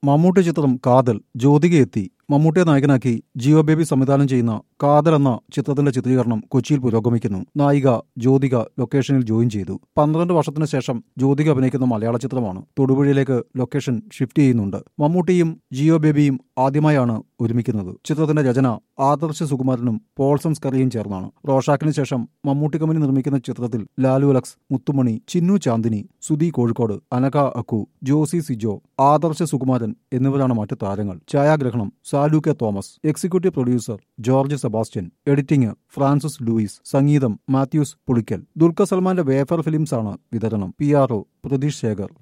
മമ്മൂട്ടി ചിത്രം കാതൽ ജ്യോതിക എത്തി മമ്മൂട്ടിയെ നായകനാക്കി ജിയോ ബേബി സംവിധാനം ചെയ്യുന്ന കാതൽ എന്ന ചിത്രത്തിന്റെ ചിത്രീകരണം കൊച്ചിയിൽ പുരോഗമിക്കുന്നു നായിക ജ്യോതിക ലൊക്കേഷനിൽ ജോയിൻ ചെയ്തു പന്ത്രണ്ട് വർഷത്തിന് ശേഷം ജ്യോതിക അഭിനയിക്കുന്ന മലയാള ചിത്രമാണ് തൊടുപുഴയിലേക്ക് ലൊക്കേഷൻ ഷിഫ്റ്റ് ചെയ്യുന്നുണ്ട് മമ്മൂട്ടിയും ജിയോ ബേബിയും ആദ്യമായാണ് ഒരുമിക്കുന്നത് ചിത്രത്തിന്റെ രചന ആദർശ് സുകുമാരനും പോൾസൺ സ്കറിയും ചേർന്നാണ് റോഷാക്കിന് ശേഷം മമ്മൂട്ടി കമ്പനി നിർമ്മിക്കുന്ന ചിത്രത്തിൽ ലാലു അലക്സ് മുത്തുമണി ചിന്നു ചാന്ദിനി സുധി കോഴിക്കോട് അനക അക്കു ജോസി സിജോ ആദർശ് സുകുമാരൻ എന്നിവരാണ് മറ്റു താരങ്ങൾ ഛായാഗ്രഹണം Salu K Thomas executive producer George Sebastian editing Francis Louis സംഗീതം മാത്യൂസ് പുളിക്കൽ ദുൽഖർ സൽമാന്റെ വേഫർ ഫിലിംസ് ആണ് വിതരണം P R O Pratheesh Shekhar